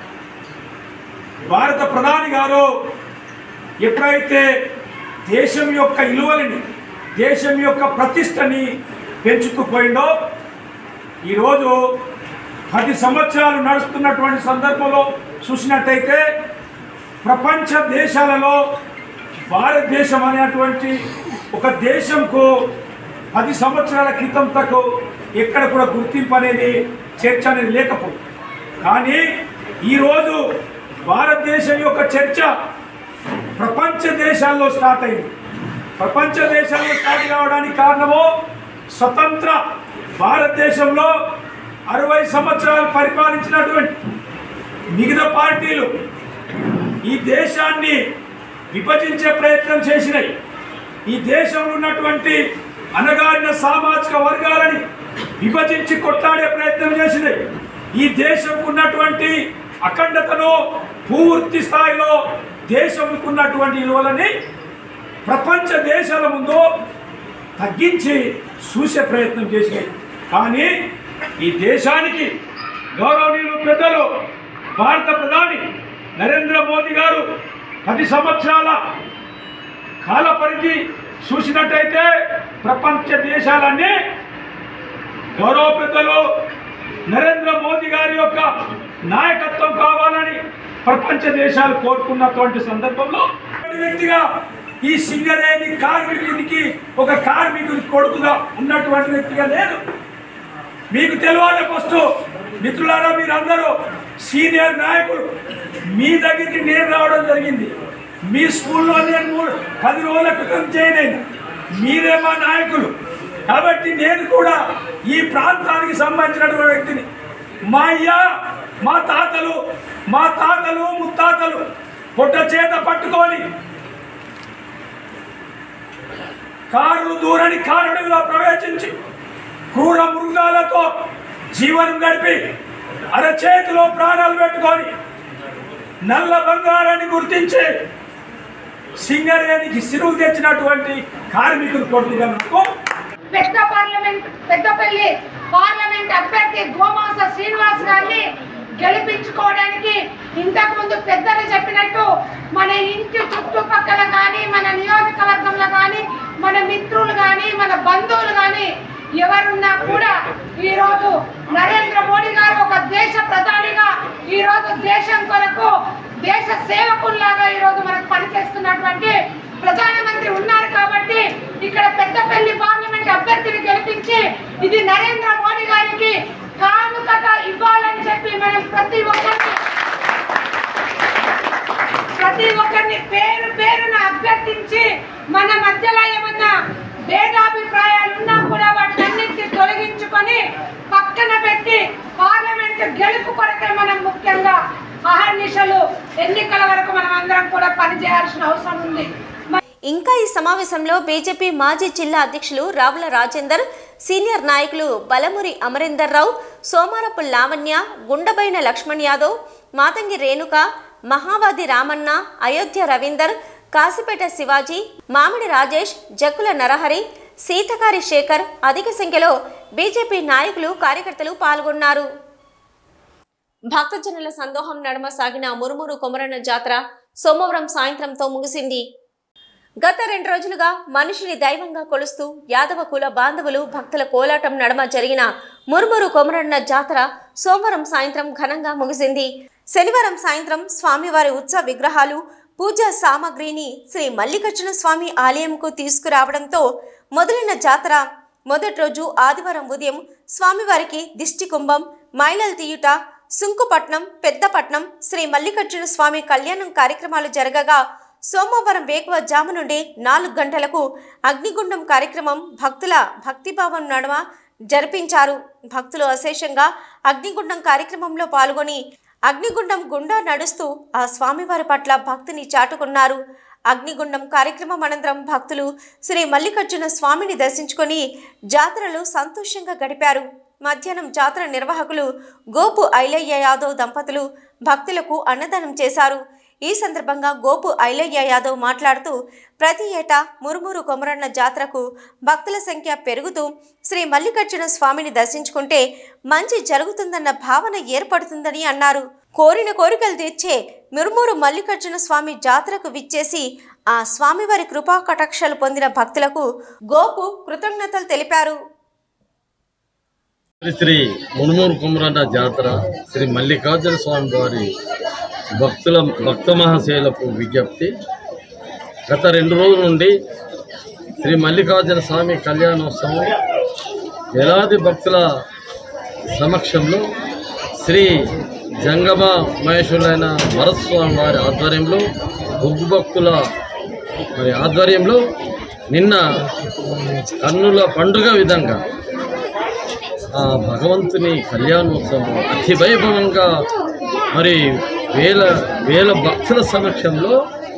భారత ప్రధాని గారు ఎప్పుడైతే దేశం యొక్క విలువలని దేశం యొక్క ప్రతిష్టని పెంచుతూ పోయిందో ఈరోజు పది సంవత్సరాలు నడుస్తున్నటువంటి సందర్భంలో చూసినట్టయితే ప్రపంచ దేశాలలో భారతదేశం అనేటువంటి ఒక దేశంకు పది సంవత్సరాల క్రితం తకు ఎక్కడ కూడా గుర్తింపు అనేది చర్చ అనేది లేకపోతుంది కానీ ఈరోజు భారతదేశం యొక్క చర్చ ప్రపంచ దేశాల్లో స్టార్ట్ అయింది ప్రపంచ దేశాల్లో స్టార్ట్ కావడానికి కారణము స్వతంత్ర భారతదేశంలో అరవై సంవత్సరాలు పరిపాలించినటువంటి మిగతా పార్టీలు ఈ దేశాన్ని విభజించే ప్రయత్నం చేసినాయి ఈ దేశంలో ఉన్నటువంటి అనగారిన సామాజిక వర్గాలని విభజించి కొట్లాడే ప్రయత్నం చేసినాయి ఈ దేశంకు ఉన్నటువంటి అఖండతను పూర్తి స్థాయిలో దేశంకు ఉన్నటువంటి విలువలని ప్రపంచ దేశాల ముందు తగ్గించి చూసే ప్రయత్నం చేసినాయి కానీ ఈ దేశానికి గౌరవనీయులు పెద్దలు భారత ప్రధాని నరేంద్ర మోదీ గారు పది సంవత్సరాల కాల పరిధి చూసినట్టయితే ప్రపంచ దేశాలన్నీ గౌరవ పెద్దలు నరేంద్ర మోదీ గారి యొక్క నాయకత్వం కావాలని ప్రపంచ దేశాలు కోరుకున్నటువంటి సందర్భంలో ఒక వ్యక్తిగా ఈ సింగరేణి కార్మికునికి ఒక కార్మికుడి కొడుకుగా ఉన్నటువంటి వ్యక్తిగా నేను మీకు తెలియాలి ఫస్ట్ మిత్రులారా మీరందరూ సీనియర్ నాయకులు మీ దగ్గరికి నేను రావడం జరిగింది మీ స్కూల్లో నేను మూడు పది రోజుల క్రితం చేయలేను మీరే మా నాయకులు కాబట్టి నేను కూడా ఈ ప్రాంతానికి సంబంధించినటువంటి వ్యక్తిని మా అయ్య మా తాతలు మా తాతలు ముత్తాతలు పొట్ట చేత పట్టుకొని కారులు దూరని కారణంగా ప్రవేశించి క్రూర మృగాలతో జీవనం గడిపి అరచేతిలో ప్రాణాలు పెట్టుకొని నల్ల బంగారాన్ని గుర్తించి సింగరేణికి సిరువు తెచ్చినటువంటి కార్మికులు కొడుతుగా నాకు పెద్ద పార్లమెంట్ పెద్దపల్లి పార్లమెంట్ అభ్యర్థి గోమాస శ్రీనివాస్ గారిని గెలిపించుకోవడానికి ఇంతకు ముందు పెద్దలు చెప్పినట్టు మన ఇంటి చుట్టుపక్కల కానీ మన నియోజకవర్గంలో కానీ మన మిత్రులు కానీ మన బంధువులు కానీ ఎవరున్నా కూడా ఈ రోజు నరేంద్ర మోడీ గారు ఒక దేశ ప్రధానిగా ఈ రోజు దేశం కొరకు దేశ సేవకుల్లాగా ఈ రోజు మనకు పనిచేస్తున్నటువంటి ప్రధానమంత్రి ఉన్నారు కాబట్టి ఇక్కడ పెద్దపల్లి పార్లమెంట్ అభ్యర్థిని గెలిపించి ఇది నరేంద్ర మోడీ గారికి కానుకగా ఇవ్వాలని చెప్పి మనం ప్రతి ఒక్కరికి ప్రతి ఒక్కరిని పేరు పేరున అభ్యర్థించి మన మధ్యలో ఏమన్నా భేదాభిప్రాయాలు ఉన్నా కూడా వాటినన్నింటినీ తొలగించుకొని పక్కన పెట్టి పార్లమెంట్ గెలుపు కొరకే మనం ముఖ్యంగా అహర్నిశలు ఎన్నికల వరకు మనం అందరం కూడా పనిచేయాల్సిన అవసరం ఉంది ఇంకా ఈ సమావేశంలో బీజేపీ మాజీ జిల్లా అధ్యక్షులు రావుల రాజేందర్ సీనియర్ నాయకులు బలమురి అమరేందర్ రావు సోమారపు లావణ్య గుండబైన లక్ష్మణ్ యాదవ్ మాతంగి రేణుక మహావాది రామన్న అయోధ్య రవీందర్ కాసిపేట శివాజీ మామిడి రాజేష్ జక్కుల నరహరి సీతకారి శేఖర్ అధిక సంఖ్యలో బీజేపీ నాయకులు కార్యకర్తలు పాల్గొన్నారు భక్తజనుల సందోహం నడుమ సాగిన మురుమురు కొమరన్న జాతర సోమవారం సాయంత్రంతో ముగిసింది గత రెండు రోజులుగా మనిషిని దైవంగా కొలుస్తూ యాదవ కుల బాంధవులు భక్తుల కోలాటం నడమ జరిగిన మురుమురు కొమరన్న జాతర సోమవారం సాయంత్రం ఘనంగా ముగిసింది శనివారం సాయంత్రం స్వామివారి ఉత్సవ విగ్రహాలు పూజా సామాగ్రిని శ్రీ మల్లికార్జున స్వామి ఆలయంకు తీసుకురావడంతో మొదలైన జాతర మొదటి రోజు ఆదివారం ఉదయం స్వామివారికి దిష్టి కుంభం మైలలు తీయుట సుంకుపట్నం పెద్దపట్నం శ్రీ మల్లికార్జున స్వామి కళ్యాణం కార్యక్రమాలు జరగగా సోమవారం వేకువజాము నుండి నాలుగు గంటలకు అగ్నిగుండం కార్యక్రమం భక్తుల భక్తిభావం నడుమ జరిపించారు భక్తులు అశేషంగా అగ్నిగుండం కార్యక్రమంలో పాల్గొని అగ్నిగుండం గుండా నడుస్తూ ఆ స్వామివారి పట్ల భక్తిని చాటుకున్నారు అగ్నిగుండం కార్యక్రమం అనంతరం భక్తులు శ్రీ మల్లికార్జున స్వామిని దర్శించుకొని జాతరలో సంతోషంగా గడిపారు మధ్యాహ్నం జాతర నిర్వాహకులు గోపు ఐలయ్య యాదవ్ దంపతులు భక్తులకు అన్నదానం చేశారు ఈ సందర్భంగా గోపు ఐలయ్య యాదవ్ మాట్లాడుతూ ప్రతి ఏటా మురుమురు కొమరన్న జాతరకు భక్తుల సంఖ్య పెరుగుతూ శ్రీ మల్లికార్జున స్వామిని దర్శించుకుంటే మంచి జరుగుతుందన్న భావన ఏర్పడుతుందని అన్నారు కోరిన కోరికలు తీర్చే మురుమూరు మల్లికార్జున స్వామి జాతరకు విచ్చేసి ఆ స్వామివారి కృపా కటాక్షాలు పొందిన భక్తులకు గోపు కృతజ్ఞతలు తెలిపారు శ్రీ శ్రీ మునుమూరు కుమరన్న జాతర శ్రీ మల్లికార్జున స్వామి వారి భక్తుల భక్త మహాశైలకు విజ్ఞప్తి గత రెండు రోజుల నుండి శ్రీ మల్లికార్జున స్వామి కళ్యాణోత్సవం వేలాది భక్తుల సమక్షంలో శ్రీ జంగమ మహేశ్వరులైన వరస్వామి వారి ఆధ్వర్యంలో బొగ్గు భక్తుల మరి ఆధ్వర్యంలో నిన్న కన్నుల పండుగ విధంగా ఆ భగవంతుని కళ్యాణోత్సవం అతి వైభవంగా మరి వేల వేల భక్తుల సమక్షంలో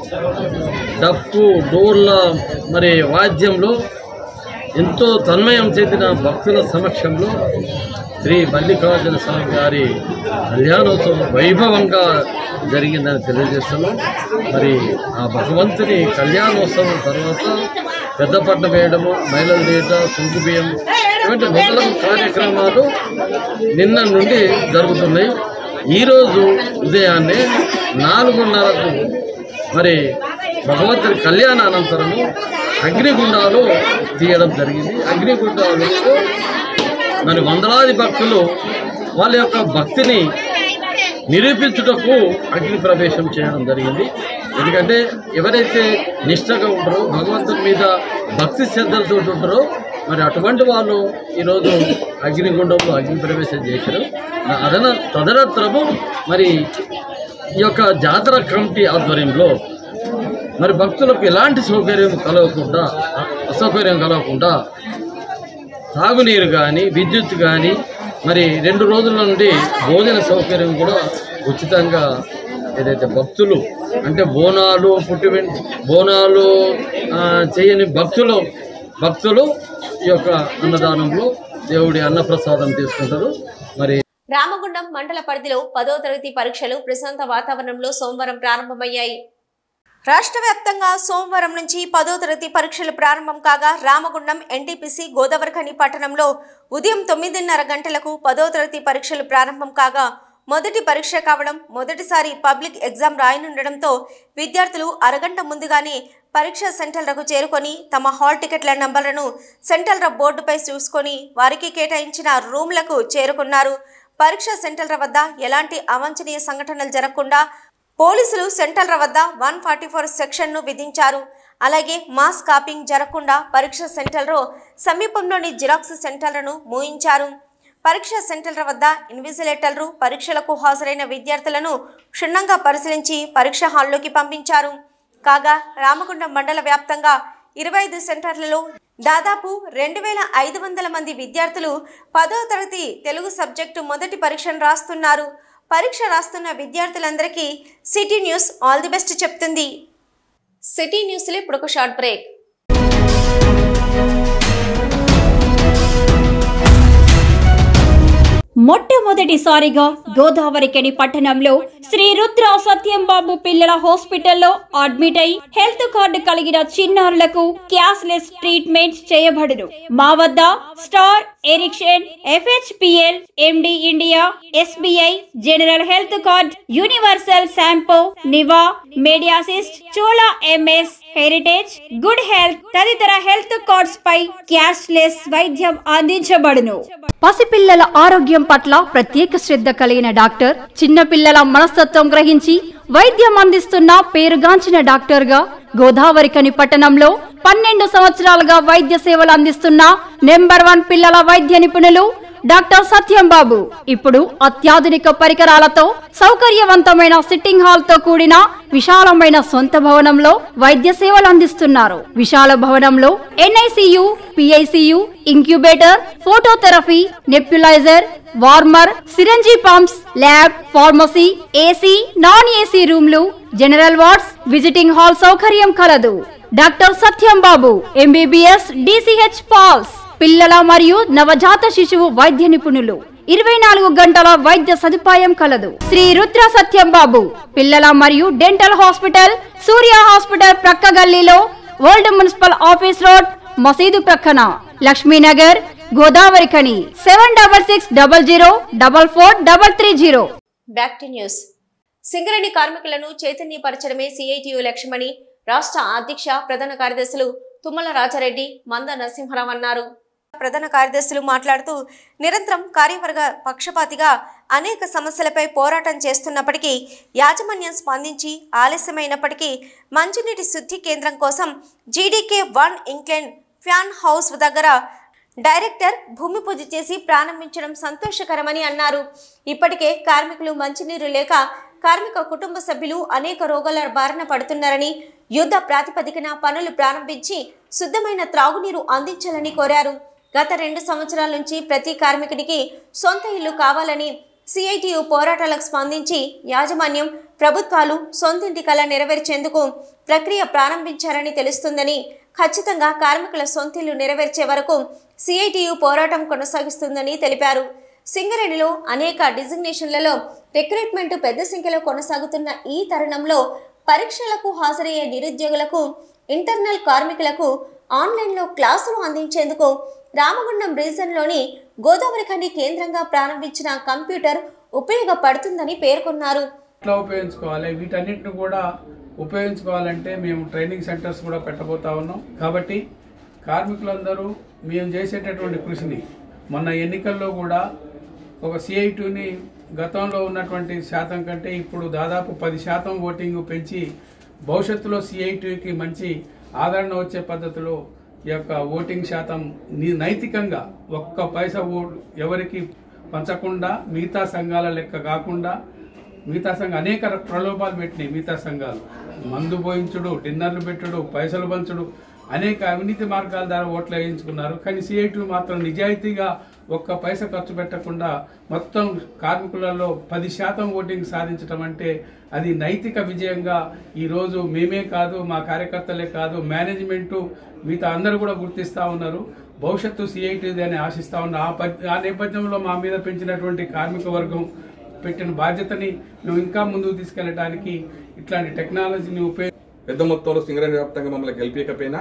డప్పు డోర్ల మరి వాద్యంలో ఎంతో తన్మయం చెందిన భక్తుల సమక్షంలో శ్రీ మల్లికార్జున స్వామి గారి కళ్యాణోత్సవం వైభవంగా జరిగిందని తెలియజేస్తున్నాం మరి ఆ భగవంతుని కళ్యాణోత్సవం తర్వాత పెద్దపట్నం వేయడము మహిళలు వేయట కుంకు బియ్యం ఇటువంటి మొదలగు కార్యక్రమాలు నిన్న నుండి జరుగుతున్నాయి ఈరోజు ఉదయాన్నే నాలుగున్నరకు మరి భగవంతుని కళ్యాణ అనంతరము అగ్నిగుండాలు తీయడం జరిగింది అగ్నిగుండాలు మరి వందలాది భక్తులు వాళ్ళ యొక్క భక్తిని నిరూపించుటకు అగ్ని ప్రవేశం చేయడం జరిగింది ఎందుకంటే ఎవరైతే నిష్టగా ఉంటారో భగవంతుని మీద భక్తి శ్రద్ధలతో ఉంటారో మరి అటువంటి వాళ్ళు ఈరోజు అగ్నిగుండంలో అగ్ని ప్రవేశం చేశారు అదన తదనంతరము మరి ఈ యొక్క జాతర కమిటీ ఆధ్వర్యంలో మరి భక్తులకు ఎలాంటి సౌకర్యం కలగకుండా అసౌకర్యం కలగకుండా తాగునీరు కానీ విద్యుత్ కానీ మరి రెండు రోజుల నుండి భోజన సౌకర్యం కూడా ఉచితంగా ఏదైతే భక్తులు అంటే బోనాలు పుట్టి బోనాలు ఆ, చేయని భక్తులు భక్తులు ఈ యొక్క అన్నదానంలో దేవుడి అన్నప్రసాదం తీసుకుంటారు మరి రామగుండం మండల పరిధిలో పదో తరగతి పరీక్షలు ప్రశాంత వాతావరణంలో సోమవారం ప్రారంభమయ్యాయి రాష్ట్ర వ్యాప్తంగా సోమవారం నుంచి పదో తరగతి పరీక్షలు ప్రారంభం కాగా రామగుండం ఎన్టీపీసీ గోదావరిఖని పట్టణంలో ఉదయం తొమ్మిదిన్నర గంటలకు పదో తరగతి పరీక్షలు ప్రారంభం కాగా మొదటి పరీక్ష కావడం మొదటిసారి పబ్లిక్ ఎగ్జామ్ రాయనుండడంతో విద్యార్థులు అరగంట ముందుగానే పరీక్షా సెంటర్లకు చేరుకొని తమ హాల్ టికెట్ల నంబర్లను సెంటర్ల బోర్డుపై చూసుకొని వారికి కేటాయించిన రూమ్లకు చేరుకున్నారు పరీక్షా సెంటర్ల వద్ద ఎలాంటి అవాంఛనీయ సంఘటనలు జరగకుండా పోలీసులు సెంటర్ల వద్ద వన్ ఫార్టీ ఫోర్ సెక్షన్ను విధించారు అలాగే మాస్ కాపింగ్ జరగకుండా పరీక్ష సెంటర్లో సమీపంలోని జిరాక్స్ సెంటర్లను మూయించారు పరీక్షా సెంటర్ల వద్ద ఇన్విజిలేటర్లు పరీక్షలకు హాజరైన విద్యార్థులను క్షుణ్ణంగా పరిశీలించి పరీక్ష హాల్లోకి పంపించారు కాగా రామగుండం మండల వ్యాప్తంగా ఇరవై ఐదు సెంటర్లలో దాదాపు రెండు వేల ఐదు వందల మంది విద్యార్థులు పదో తరగతి తెలుగు సబ్జెక్టు మొదటి పరీక్షను రాస్తున్నారు పరీక్ష రాస్తున్న విద్యార్థులందరికీ city news all the best చెప్తుంది సిటీ న్యూస్లో ఇప్పుడు ఒక షార్ట్ బ్రేక్ మొట్టమొదటిసారిగా గోదావరికని పట్టణంలో శ్రీ రుద్ర సత్యం బాబు పిల్లల హాస్పిటల్లో అడ్మిట్ అయి హెల్త్ కార్డు కలిగిన చిన్నారులకు క్యాష్లెస్ ట్రీట్మెంట్ చేయబడును మా వద్ద స్టార్ ఎరిక్షన్ FHPL MD India SBI general health card universal Sompo Niva Medi Assist Chola MS Heritage good health తదితర హెల్త్ కార్డ్స్ పై క్యాష్లెస్ వైద్యం అందించబడును పసిపిల్లల ఆరోగ్యం పట్ల ప్రత్యేక శ్రద్ధ కలిగిన డాక్టర్ చిన్నపిల్లల మనస్తత్వం గ్రహించి వైద్యం అందిస్తున్న పేరుగాంచిన డాక్టర్ గా గోదావరికని పట్టణంలో పన్నెండు సంవత్సరాలుగా వైద్య సేవలు అందిస్తున్న నెంబర్ వన్ పిల్లల వైద్య నిపుణులు డాక్టర్ సత్యం బాబు ఇప్పుడు అత్యాధునిక పరికరాలతో సౌకర్యవంతమైన సిట్టింగ్ హాల్ తో కూడిన విశాలమైన సొంత భవనంలో వైద్య సేవలు అందిస్తున్నారు విశాల భవనంలో NICU PICU incubator phototherapy nebuliser warmer syringe pumps lab pharmacy AC non AC రూమ్లు జనరల్ వార్డ్స్ విజిటింగ్ హాల్ సౌకర్యం కలదు doctor Satyam Babu MBBS DCH PALS పిల్లల మరియు నవజాత శిశువు వైద్య నిపుణులు ఇరవై నాలుగు గంటల వైద్య సదుపాయం కలదు శ్రీ రుద్ర సత్యం బాబు పిల్లల మరియు డెంటల్ హాస్పిటల్ సూర్య హాస్పిటల్ ప్రక్క గల్లీలో ఓల్డ్ మున్సిపల్ ఆఫీస్ రోడ్ మసీదు ప్రక్కన Lakshminagar Godavarikhani seven double six double zero double four double three zero back to news Singareni కార్మికులను చైతన్యపరచడమే సిఐటియు లక్ష్యమని రాష్ట్ర అధ్యక్ష ప్రధాన కార్యదర్శులు తుమ్మల రాజారెడ్డి మంద నరసింహరావు అన్నారు ప్రధాన కార్యదర్శులు మాట్లాడుతూ నిరంతరం కార్యవర్గ పక్షపాతిగా అనేక సమస్యలపై పోరాటం చేస్తున్నప్పటికీ యాజమాన్యం స్పందించి ఆలస్యమైనప్పటికీ మంచినీటి శుద్ధి కేంద్రం కోసం GDK one incline fan house దగ్గర డైరెక్టర్ భూమి పూజ చేసి ప్రారంభించడం సంతోషకరమని అన్నారు ఇప్పటికే కార్మికులు మంచినీరు లేక కార్మిక కుటుంబ సభ్యులు అనేక రోగాల బారిన పడుతున్నారని యుద్ధ ప్రాతిపదికన పనులు ప్రారంభించి శుద్ధమైన త్రాగునీరు అందించాలని కోరారు గత రెండు సంవత్సరాల నుంచి ప్రతి కార్మికుడికి సొంత ఇల్లు కావాలని సిఐటియు పోరాటాలకు స్పందించి యాజమాన్యం ప్రభుత్వాలు సొంతింటి కళ నెరవేర్చేందుకు ప్రక్రియ ప్రారంభించారని తెలుస్తుందని ఖచ్చితంగా కార్మికుల సొంతిల్లు నెరవేర్చే వరకు సిఐటియు పోరాటం కొనసాగిస్తుందని తెలిపారు సింగరేణిలో అనేక డిజిగ్నేషన్లలో రిక్రూట్మెంట్ పెద్ద సంఖ్యలో కొనసాగుతున్న ఈ తరుణంలో పరీక్షలకు హాజరయ్యే నిరుద్యోగులకు ఇంటర్నల్ కార్మికులకు ఆన్లైన్లో క్లాసులు అందించేందుకు రామగుండం రీజన్లోని గోదావరి ఖండి కేంద్రంగా ప్రారంభించిన కంప్యూటర్ ఉపయోగపడుతుందని పేర్కొన్నారు ఎట్లా ఉపయోగించుకోవాలి వీటన్నిటిని కూడా ఉపయోగించుకోవాలంటే మేము ట్రైనింగ్ సెంటర్స్ కూడా పెట్టబోతా ఉన్నాం కాబట్టి కార్మికులందరూ మేము చేసేటటువంటి కృషిని మొన్న ఎన్నికల్లో కూడా ఒక సిఐటిని గతంలో ఉన్నటువంటి శాతం కంటే ఇప్పుడు దాదాపు పది శాతం ఓటింగ్ పెంచి భవిష్యత్తులో సిఐటికి మంచి ఆదరణ వచ్చే పద్ధతిలో ఈ యొక్క ఓటింగ్ శాతం ని- నైతికంగా ఒక్క పైసా ఓటు ఎవరికి పంచకుండా మిగతా సంఘాల లెక్క కాకుండా మిగతా సంఘం అనేక ర- ప్రలోభాలు పెట్టినాయి మిగతా సంఘాలు మందు పోయించుడు డిన్నర్లు పెట్టుడు పైసలు పంచుడు అనేక అవినీతి మార్గాల ద్వారా ఓట్లు వేయించుకున్నారు కానీ సిఐటి మాత్రం నిజాయితీగా ఒక్క పైస ఖర్చు పెట్టకుండా మొత్తం కార్మికులలో పది శాతం ఓటింగ్ సాధించడం అంటే అది నైతిక విజయంగా ఈరోజు మేమే కాదు మా కార్యకర్తలే కాదు మేనేజ్మెంటు మిగతా అందరూ కూడా గుర్తిస్తా ఉన్నారు భవిష్యత్తు సిఐటిది అని ఆశిస్తా ఉన్నా ఆ ప- ఆ నేపథ్యంలో మా మీద పెంచినటువంటి కార్మిక వర్గం పెట్టిన బాధ్యతని మేము ఇంకా ముందుకు తీసుకెళ్ళడానికి ఇట్లాంటి టెక్నాలజీని ఉపయోగ పెద్ద మొత్తంలో సింగరేణి వ్యాప్తంగా మమ్మల్ని గెలిపించకపోయినా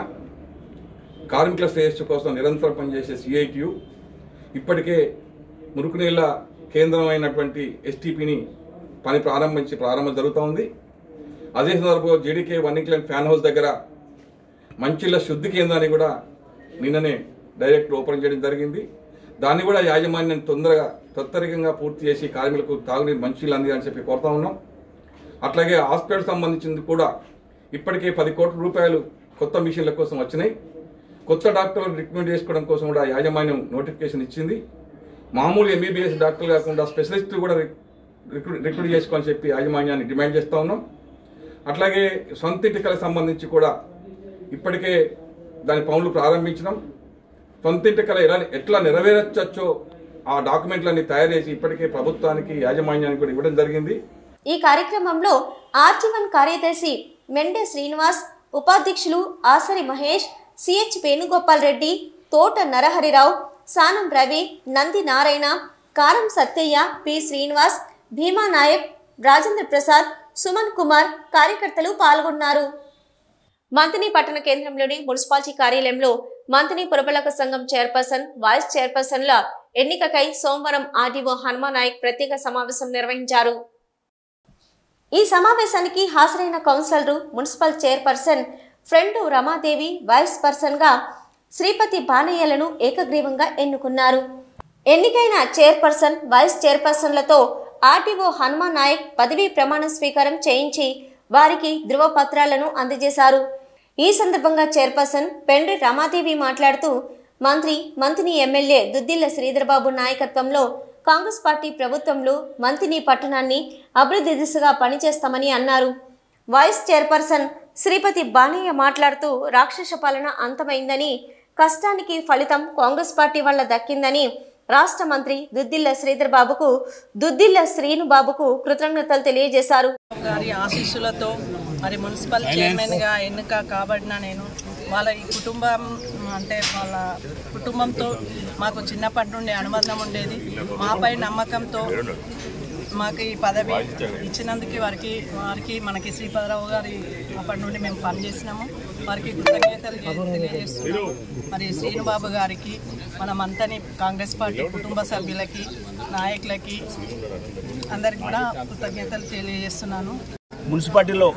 కార్మికుల శ్రేయస్సు కోసం నిరంతరం పనిచేసే సిఐటియు ఇప్పటికే మురుకునీళ్ళ కేంద్రం అయినటువంటి ఎస్టీపీని పని ప్రారంభించి ప్రారంభం జరుగుతూ ఉంది అదే సందర్భంలో GDK one incline fan house దగ్గర మంచిళ్ళ శుద్ధి కేంద్రాన్ని కూడా నిన్ననే డైరెక్ట్ ఓపెన్ చేయడం జరిగింది దాన్ని కూడా యాజమాన్యం తొందరగా తత్తరికంగా పూర్తి చేసి కార్మికులకు తాగునీరు మంచిళ్ళు అందించాలని చెప్పి కోరుతా ఉన్నాం అట్లాగే హాస్పిటల్ సంబంధించింది కూడా ఇప్పటికే పది కోట్ల రూపాయలు కొత్త మిషన్ల కోసం వచ్చినాయి కొత్త డాక్టర్లు రికమెండ్ చేసుకోవడం కోసం కూడా యాజమాన్యం నోటిఫికేషన్ ఇచ్చింది మామూలు ఎంబీబీఎస్ డాక్టర్ కాకుండా స్పెషలిస్టులు కూడా రిక్రూట్ రిక్రూట్ చేసుకోవాలని చెప్పి యాజమాన్యాన్ని డిమాండ్ చేస్తూ ఉన్నాం అట్లాగే సొంత ఇంటికలకు సంబంధించి కూడా ఇప్పటికే దాని పనులు ప్రారంభించినాం సొంత ఇంటికల ఎలా ఎట్లా నెరవేర్చచ్చో ఆ డాక్యుమెంట్లన్నీ తయారు చేసి ఇప్పటికే ప్రభుత్వానికి యాజమాన్యానికి కూడా ఇవ్వడం జరిగింది ఈ కార్యక్రమంలో ఆర్జీవన్ కార్యదర్శి మెండే శ్రీనివాస్ ఉపాధ్యక్షులు ఆసరి మహేష్ సిహెచ్ వేణుగోపాల్ రెడ్డి తోట నరహరిరావు సానం రవి నంది నారాయణ కారం సత్యయ్య పి శ్రీనివాస్ భీమా నాయక్ రాజేంద్ర ప్రసాద్ సుమన్ కుమార్ కార్యకర్తలు పాల్గొన్నారు మంతిని పట్టణ కేంద్రంలోని మున్సిపాలిటీ కార్యాలయంలో మంతిని పురపాలక సంఘం చైర్పర్సన్ వైస్ చైర్పర్సన్ల ఎన్నికకై సోమవారం ఆర్డీఓ హనుమాన్ నాయక్ ప్రత్యేక సమావేశం నిర్వహించారు ఈ సమావేశానికి హాజరైన కౌన్సిలర్లు మున్సిపల్ చైర్పర్సన్ ఫ్రెండ్ రమాదేవి వైస్ పర్సన్ గా శ్రీపతి బానయ్యలను ఏకగ్రీవంగా ఎన్నుకున్నారు ఎన్నికైన చైర్పర్సన్ వైస్ చైర్పర్సన్లతో ఆర్టీఓ హనుమాన్ నాయక్ పదవీ ప్రమాణ స్వీకారం చేయించి వారికి ధృవపత్రాలను అందజేశారు ఈ సందర్భంగా చైర్పర్సన్ పెండ్రి రమాదేవి మాట్లాడుతూ మంత్రి మంత్రిని ఎమ్మెల్యే దుద్దిల్ల శ్రీధర్బాబు నాయకత్వంలో కాంగ్రెస్ పార్టీ ప్రభుత్వంలో మంతిని పట్టణాన్ని అభివృద్ధి దిశగా పనిచేస్తామని అన్నారు వైస్ చైర్పర్సన్ శ్రీపతి బానయ్య మాట్లాడుతూ రాక్షస పాలన అంతమైందని కష్టానికి ఫలితం కాంగ్రెస్ పార్టీ వల్ల దక్కిందని రాష్ట్ర మంత్రి దుద్దిల్ల శ్రీధర్ బాబుకు దుద్దిల్ల శ్రీను బాబుకు కృతజ్ఞతలు తెలియజేశారు గారి ఆశీస్సులతో మరి మున్సిపల్ చైర్మన్గా ఎన్నిక కాబడిన నేను వాళ్ళ ఈ కుటుంబం అంటే వాళ్ళ కుటుంబంతో మాకు చిన్నప్పటి నుండి అనుబంధం ఉండేది మాపై నమ్మకంతో మాకు ఈ పదవి ఇచ్చినందుకు వారికి వారికి మనకి శ్రీపదరావు గారి అప్పటి నుండి మేము పనిచేసినాము వారికి కృతజ్ఞతలు తె- తెలియజేస్తున్నాము మరి శ్రీనుబాబు గారికి మనమంతని కాంగ్రెస్ పార్టీ కుటుంబ సభ్యులకి నాయకులకి అందరికి కూడా కృతజ్ఞతలు తెలియజేస్తున్నాను మున్సిపాలిటీలో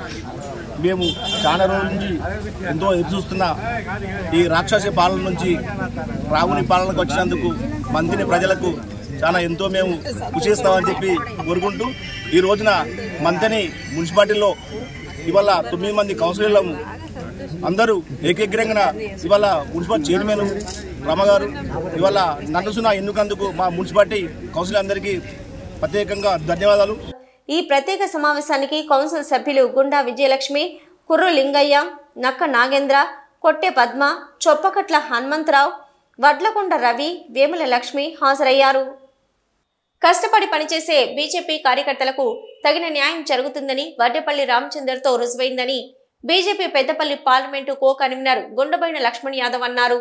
మేము చాలా రోజుల నుంచి ఎంతో ఎదురు చూస్తున్న ఈ రాక్షస పాలన నుంచి రాముని పాలనకు వచ్చినందుకు మందిని ప్రజలకు చాలా ఎంతో మేము కృషి చేస్తామని చెప్పి కోరుకుంటూ ఈ రోజున మంతని మున్సిపాలిటీలో ఇవాళ తొమ్మిది మంది కౌన్సిలర్లు అందరూ ఏకగ్రంగా ఇవాళ మున్సిపల్ చైర్మన్ రమగారు ఇవాళ నన్ను సునా ఎన్నుకందుకు మా మున్సిపాలిటీ కౌన్సిలర్ అందరికీ ప్రత్యేకంగా ధన్యవాదాలు ఈ ప్రత్యేక సమావేశానికి కౌన్సిల్ సభ్యులు గుండా విజయలక్ష్మి కుర్రు లింగయ్య నక్క నాగేంద్ర కొట్టె పద్మ చొప్పకట్ల హనుమంతరావు వడ్లకొండ రవి వేముల లక్ష్మి హాజరయ్యారు కష్టపడి పనిచేసే బీజేపీ కార్యకర్తలకు తగిన న్యాయం జరుగుతుందని వడ్డేపల్లి రామచందర్తో రుజువైందని BJP Peddapalli parliament co convener Gundabaina Lakshman Yadav అన్నారు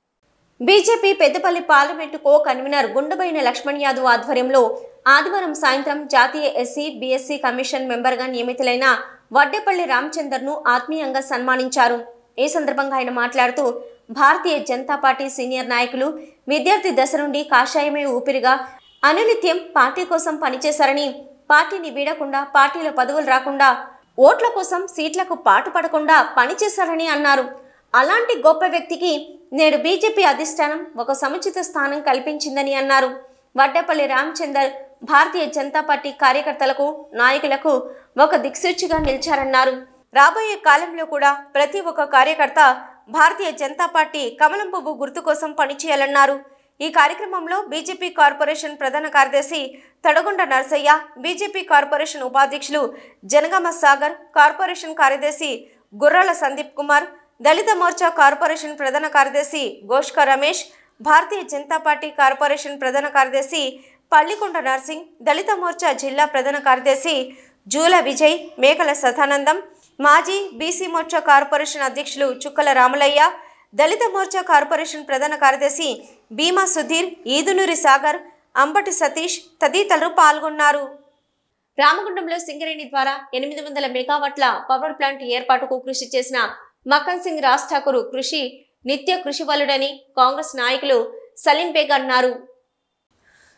BJP Peddapalli parliament co convener Gundabaina Lakshman Yadav ఆధ్వర్యంలో ఆదివారం సాయంత్రం జాతీయ ఎస్సీ బీఎస్సీ కమిషన్ మెంబర్గా నియమితులైన వడ్డేపల్లి రామచందర్ను ఆత్మీయంగా సన్మానించారు ఈ సందర్భంగా ఆయన మాట్లాడుతూ భారతీయ జనతా పార్టీ సీనియర్ నాయకులు విద్యార్థి దశ నుండి కాషాయమే ఊపిరిగా అనునిత్యం పార్టీ కోసం పనిచేశారని పార్టీని వీడకుండా పార్టీలో పదవులు రాకుండా ఓట్ల కోసం సీట్లకు పాటుపడకుండా పనిచేశారని అన్నారు అలాంటి గొప్ప వ్యక్తికి నేడు బీజేపీ అధిష్టానం ఒక సముచిత స్థానం కల్పించిందని అన్నారు వడ్డపల్లి రామచందర్ భారతీయ జనతా పార్టీ కార్యకర్తలకు నాయకులకు ఒక దిక్సూచిగా నిలిచారన్నారు రాబోయే కాలంలో కూడా ప్రతి ఒక్క కార్యకర్త భారతీయ జనతా పార్టీ కమలం పువ్వు గుర్తు కోసం పనిచేయాలన్నారు ఈ కార్యక్రమంలో బీజేపీ కార్పొరేషన్ ప్రధాన కార్యదర్శి తడగొండ నర్సయ్య బీజేపీ కార్పొరేషన్ ఉపాధ్యక్షులు జనగామ సాగర్ కార్పొరేషన్ కార్యదర్శి గుర్రాల సందీప్ కుమార్ దళిత మోర్చా కార్పొరేషన్ ప్రధాన కార్యదర్శి గోష్క రమేష్ భారతీయ జనతా పార్టీ కార్పొరేషన్ ప్రధాన కార్యదర్శి పల్లికొండ నర్సింగ్ దళిత మోర్చా జిల్లా ప్రధాన కార్యదర్శి జూల విజయ్ మేకల సదానందం మాజీ బీసీ మోర్చా కార్పొరేషన్ అధ్యక్షులు చుక్కల రామలయ్య దళిత మోర్చా కార్పొరేషన్ ప్రధాన కార్యదర్శి భీమా సుధీర్ ఈదునూరి సాగర్ అంబటి సతీష్ తదితరులు పాల్గొన్నారు రామగుండంలో సింగరేణి ద్వారా ఎనిమిది వందల మెగావాట్ల పవర్ ప్లాంట్ ఏర్పాటుకు కృషి చేసిన మక్కన్ సింగ్ రాజ్ ఠాకూర్ కృషి నిత్య కృషి వలుడని కాంగ్రెస్ నాయకులు సలీం బేగ్ అన్నారు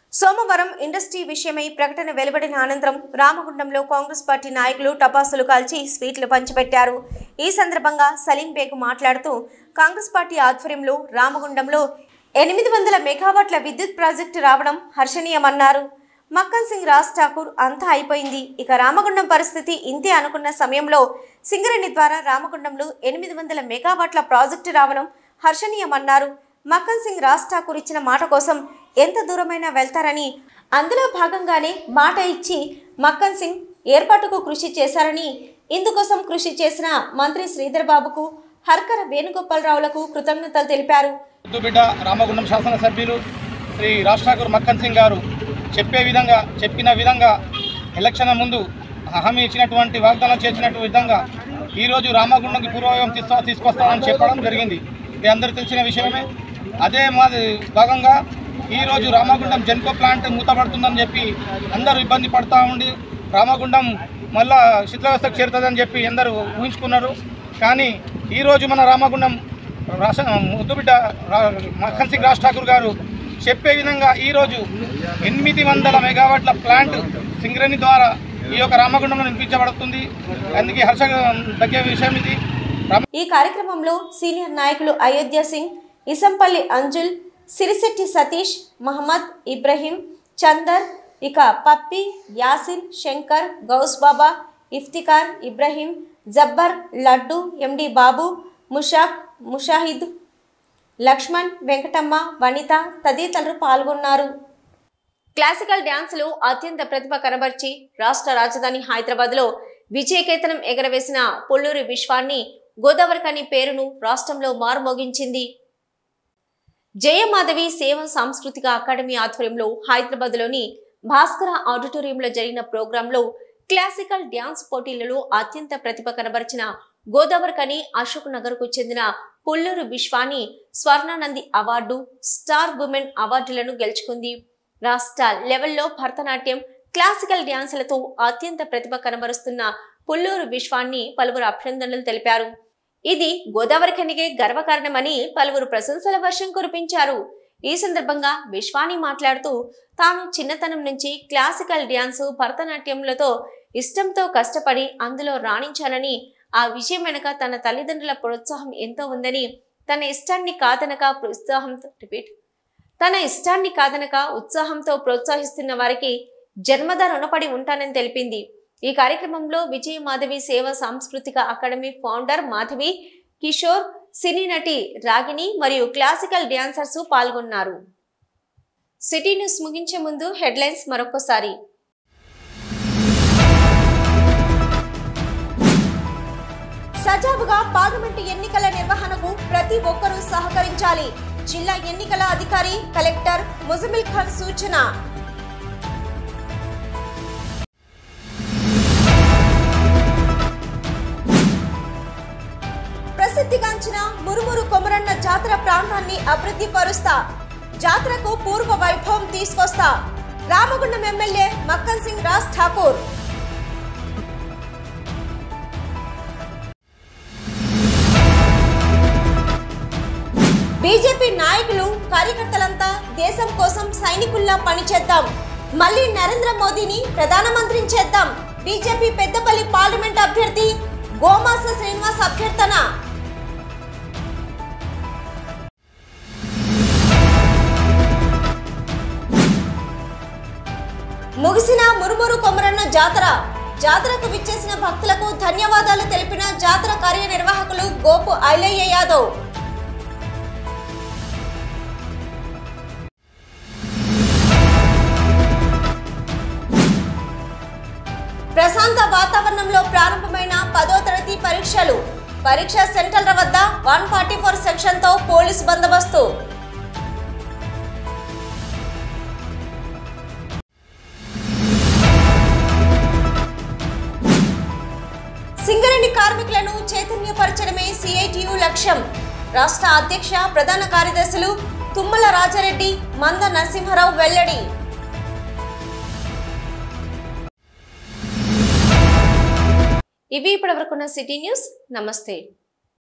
సోమవారం ఇండస్ట్రీ విషయమై ప్రకటన వెలువడిన అనంతరం రామగుండంలో కాంగ్రెస్ పార్టీ నాయకులు టపాసులు కాల్చి స్వీట్లు పంచిపెట్టారు ఈ సందర్భంగా సలీం బేగ్ మాట్లాడుతూ కాంగ్రెస్ పార్టీ ఆధ్వర్యంలో రామగుండంలో ఎనిమిది వందల మెగావాట్ల విద్యుత్ ప్రాజెక్టు రావడం హర్షణీయమన్నారు మక్కన్ సింగ్ రాజ్ ఠాకూర్ అంతా అయిపోయింది ఇక రామగుండం పరిస్థితి ఇంతే అనుకున్న సమయంలో సింగరేణి ద్వారా రామగుండంలో ఎనిమిది వందల మెగావాట్ల ప్రాజెక్టు రావడం హర్షణీయమన్నారు మక్కన్ సింగ్ రాజ్ ఠాకూర్ ఇచ్చిన మాట కోసం ఎంత దూరమైనా వెళ్తారని అందులో భాగంగానే మాట ఇచ్చి మక్కన్ సింగ్ ఏర్పాటుకు కృషి చేశారని ఇందుకోసం కృషి చేసిన మంత్రి శ్రీధర్ బాబుకు హర్కర వేణుగోపాలరావులకు కృతజ్ఞతలు తెలిపారు బిడ్డ రామగుండం శాసనసభ్యులు శ్రీ రాజ్ ఠాకూర్ మక్కన్ సింగ్ గారు చెప్పే విధంగా చెప్పిన విధంగా ఎలక్షన్ ముందు హామీ ఇచ్చినటువంటి వాగ్దానం చేసినట్టు విధంగా ఈరోజు రామగుండంకి పూర్వయం తీసుకో తీసుకొస్తామని చెప్పడం జరిగింది ఇది అందరూ తెలిసిన విషయమే అదే మాది భాగంగా ఈరోజు రామగుండం జెన్కో ప్లాంట్ మూతపడుతుందని చెప్పి అందరూ ఇబ్బంది పడుతూ ఉండి రామగుండం మళ్ళా శిథిలావస్థకు చేరుతుందని చెప్పి అందరూ ఊహించుకున్నారు కానీ ఈరోజు మన రామగుండం రాష్ట్ర ముద్దుబిడ్డ రా- మక్కన్ సింగ్ రాజ్ ఠాకూర్ గారు చెప్పే విధంగా ఈరోజు ఎనిమిది వందల మెగావాట్ల ప్లాంట్ సింగరేణి ద్వారా ఈ యొక్క రామగుండంలో నిర్మించబడుతుంది అందుకే హర్ష తగ్గే విషయం ఇది ఈ కార్యక్రమంలో సీనియర్ నాయకులు అయోధ్య సింగ్ ఇసంపల్లి అంజుల్ సిరిశెట్టి సతీష్ మహమ్మద్ ఇబ్రహీం చందర్ ఇక పప్పి యాసిన్ శంకర్ గౌస్ బాబా ఇఫ్తికార్ ఇబ్రహీం జబ్బర్ లడ్డు ఎండి బాబు ముషాక్ ముషాహిద్ లక్ష్మణ్ వెంకటమ్మ వనిత తదితరులు పాల్గొన్నారు క్లాసికల్ డ్యాన్సులు అత్యంత ప్రతిభ కనబర్చి రాష్ట్ర రాజధాని హైదరాబాద్లో విజయకేతనం ఎగరవేసిన పొల్లూరి విశ్వాన్ని గోదావరికని పేరును రాష్ట్రంలో మారుమోగించింది జయమాధవి సేవ సాంస్కృతిక అకాడమీ ఆధ్వర్యంలో హైదరాబాద్లోని భాస్కర ఆడిటోరియంలో జరిగిన ప్రోగ్రాంలో క్లాసికల్ డ్యాన్స్ పోటీలలో అత్యంత ప్రతిభ కనబరిచిన గోదావరికని అశోక్ నగర్కు చెందిన Pulluru Vishwani Swarnanandi award star women అవార్డులను గెలుచుకుంది రాష్ట్ర లెవెల్లో భరతనాట్యం క్లాసికల్ డ్యాన్సులతో అత్యంత ప్రతిభ కనబరుస్తున్న పుల్లూరు విశ్వాన్ని పలువురు అభినందనలు తెలిపారు ఇది గోదావరి ఖనిగే గర్వకారణమని పలువురు ప్రశంసల వర్షం కురిపించారు ఈ సందర్భంగా విశ్వాని మాట్లాడుతూ తాను చిన్నతనం నుంచి క్లాసికల్ డ్యాన్సు భరతనాట్యంలతో ఇష్టంతో కష్టపడి అందులో రాణించానని ఆ విజయం వెనుక తన తల్లిదండ్రుల ప్రోత్సాహం ఎంతో ఉందని తన ఇష్టాన్ని కాదనక ప్రోత్సాహంతో రిపీట్ తన ఇష్టాన్ని కాదనక ఉత్సాహంతో ప్రోత్సహిస్తున్న వారికి జన్మద రుణపడి ఉంటానని తెలిపింది ఈ కార్యక్రమంలో విజయ మాధవి సేవ సాంస్కృతిక academy founder Madhavi Kishore cine నటి రాగిణి మరియు క్లాసికల్ డ్యాన్సర్స్ పాల్గొన్నారు సిటీ న్యూస్ ముగించే ముందు హెడ్లైన్స్ మరొకసారి సజావుగా పార్లమెంటు ఎన్నికల నిర్వహణకు ప్రతి ఒక్కరూ సహకరించాలి జిల్లా ఎన్నికల అధికారి కలెక్టర్ ముజమిల్ ఖాన్ సూచన ప్రసిద్ధిగాంచిన మురుమురు కొమరన్న జాతర ప్రాంతాన్ని అభివృద్ధి పరుస్తా జాతరకు పూర్వ వైభవం తీసుకొస్తా రామగుండం ఎమ్మెల్యే మక్కన్ సింగ్ రాజ్ ఠాకూర్ బీజేపీ నాయకులు కార్యకర్తలంతా దేశం కోసం సైనికుల్లా పనిచేద్దాం మళ్ళీ నరేంద్ర మోదీని ప్రధానమంత్రిని చేద్దాం బీజేపీ పెద్దపల్లి పార్లమెంట్ అభ్యర్థి గోమాస శ్రీనివాస్ అభ్యర్థన ముగిసిన మురుమురు కొమరన్న జాతర జాతరకు విచ్చేసిన భక్తులకు ధన్యవాదాలు తెలిపిన జాతర కార్యనిర్వాహకులు గోపు ఐలయ్య యాదవ్ ప్రశాంత వాతావరణంలో ప్రారంభమైన పదో తరగతి పరీక్షలు పరీక్షా సెంటర్ల వద్ద వన్ ఫార్టీ ఫోర్ సెక్షన్తో పోలీస్ బందోబస్తు సింగరేణి కార్మికులను చైతన్యపరచడమే సిఐటియు లక్ష్యం రాష్ట్ర అధ్యక్ష ప్రధాన కార్యదర్శులు తుమ్మల రాజారెడ్డి మంద నరసింహారావు వెల్లడి ఇవి ఇప్పటివరకున్న సిటీ న్యూస్ నమస్తే